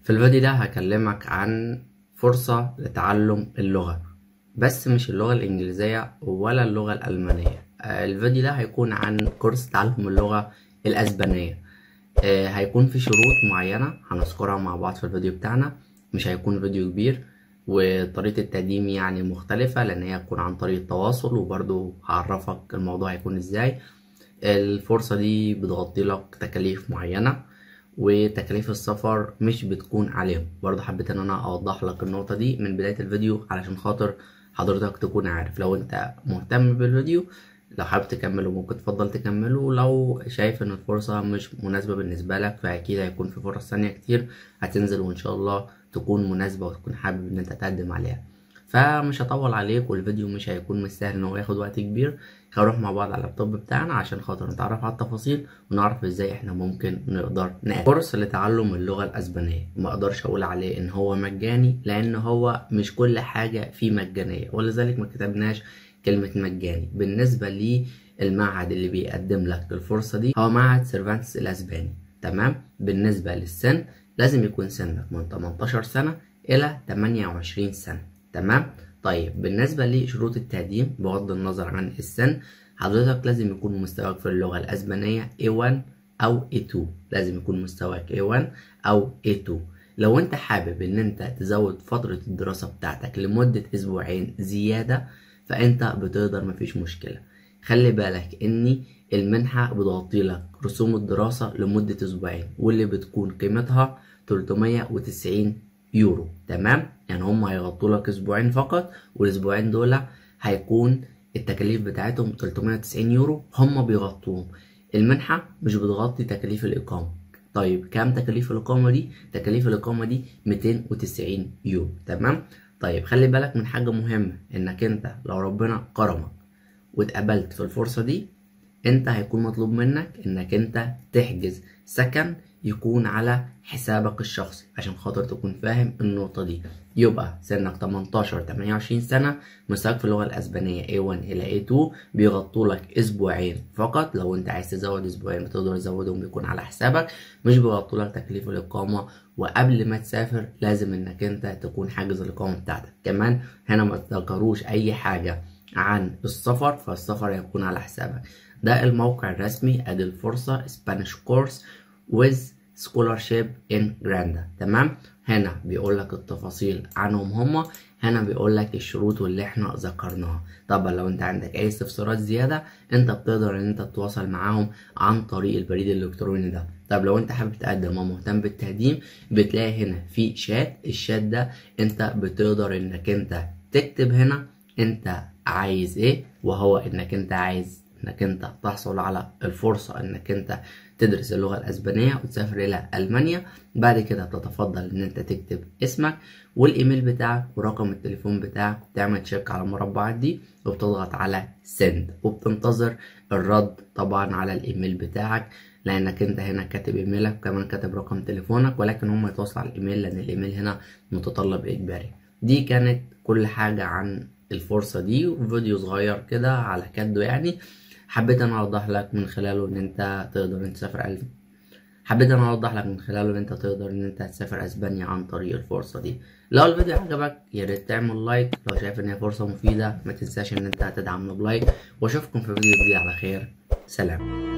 في الفيديو ده هكلمك عن فرصة لتعلم اللغة بس مش اللغة الإنجليزية ولا اللغة الألمانية آه، الفيديو ده هيكون عن كورس تعلم اللغة الأسبانية آه، هيكون في شروط معينة هنذكرها مع بعض في الفيديو بتاعنا مش هيكون فيديو كبير وطريقة التقديم يعني مختلفة لأن هي هتكون عن طريق التواصل وبرضو هعرفك الموضوع هيكون ازاي الفرصة دي بتغطي لك تكاليف معينة وتكاليف السفر مش بتكون عليهم برضه حبيت ان انا اوضح لك النقطة دي من بداية الفيديو علشان خاطر حضرتك تكون عارف لو انت مهتم بالفيديو لو حابب تكمله ممكن تفضل تكمله لو شايف ان الفرصة مش مناسبة بالنسبة لك فاكيد هيكون في فرص تانية كتير هتنزل وان شاء الله تكون مناسبة وتكون حابب ان انت تقدم عليها فمش هطول عليك والفيديو مش هيكون مستاهل ان هو ياخد وقت كبير هنروح مع بعض على اللابتوب بتاعنا عشان خاطر نتعرف على التفاصيل ونعرف ازاي احنا ممكن نقدر نقدم كورس لتعلم اللغة الاسبانية ما اقدرش اقول عليه ان هو مجاني لان هو مش كل حاجة فيه مجانية ولذلك ما كتبناش كلمة مجاني بالنسبة للمعهد اللي بيقدم لك الفرصة دي هو معهد سيرفانتس الاسباني تمام بالنسبة للسن لازم يكون سنك من 18 سنة إلى 28 سنة تمام طيب بالنسبة لشروط التقديم بغض النظر عن السن حضرتك لازم يكون مستواك في اللغة الأسبانية A1 أو A2 لازم يكون مستواك A1 أو A2 لو انت حابب ان انت تزود فترة الدراسة بتاعتك لمدة اسبوعين زيادة فانت بتقدر مفيش مشكلة خلي بالك ان المنحة بتغطي لك رسوم الدراسة لمدة اسبوعين واللي بتكون قيمتها 390 يورو تمام يعني هم هيغطوا لك اسبوعين فقط والاسبوعين دول هيكون التكاليف بتاعتهم 390 يورو هم بيغطوهم المنحة مش بتغطي تكاليف الإقامة طيب كام تكاليف الإقامة دي؟ تكاليف الإقامة دي 290 يورو تمام؟ طيب خلي بالك من حاجة مهمة إنك أنت لو ربنا كرمك واتقبلت في الفرصة دي أنت هيكون مطلوب منك إنك أنت تحجز سكن يكون على حسابك الشخصي عشان خاطر تكون فاهم النقطة دي يبقى سنك 18 28 سنة مستواك في اللغة الأسبانية A1 إلى A2 بيغطوا لك أسبوعين فقط لو أنت عايز تزود أسبوعين بتقدر تزودهم بيكون على حسابك مش بيغطوا لك تكليف الإقامة وقبل ما تسافر لازم إنك أنت تكون حاجز الإقامة بتاعتك كمان هنا ما تذكروش أي حاجة عن السفر فالسفر هيكون على حسابك ده الموقع الرسمي ادي الفرصة Spanish course with scholarship in Granda تمام هنا بيقول لك التفاصيل عنهم هما هنا بيقول لك الشروط واللي احنا ذكرناها طبعا لو انت عندك اي استفسارات زياده انت بتقدر ان انت تتواصل معاهم عن طريق البريد الالكتروني ده طب لو انت حابب تقدم ومهتم بالتقديم بتلاقي هنا في شات الشات ده انت بتقدر انك انت تكتب هنا انت عايز ايه وهو انك انت عايز انك انت تحصل على الفرصة انك انت تدرس اللغة الاسبانية وتسافر الى المانيا بعد كده تتفضل ان انت تكتب اسمك والايميل بتاعك ورقم التليفون بتاعك تعمل تشيك على المربعات دي وبتضغط على سند وبتنتظر الرد طبعا على الايميل بتاعك لانك انت هنا كاتب ايميلك وكمان كاتب رقم تليفونك ولكن هم يتواصلوا على الايميل لان الايميل هنا متطلب اجباري دي كانت كل حاجة عن الفرصة دي وفيديو صغير كده على كده يعني حبيت انا اوضح لك من خلاله ان انت تقدر ان تسافر ألف حبيت انا اوضح لك من خلاله ان انت تقدر ان انت تسافر اسبانيا عن طريق الفرصة دي لو الفيديو عجبك يا ريت تعمل لايك لو شايف ان هي فرصة مفيدة ما تنساش ان انت تدعمنا بلايك واشوفكم في فيديو جديد على خير سلام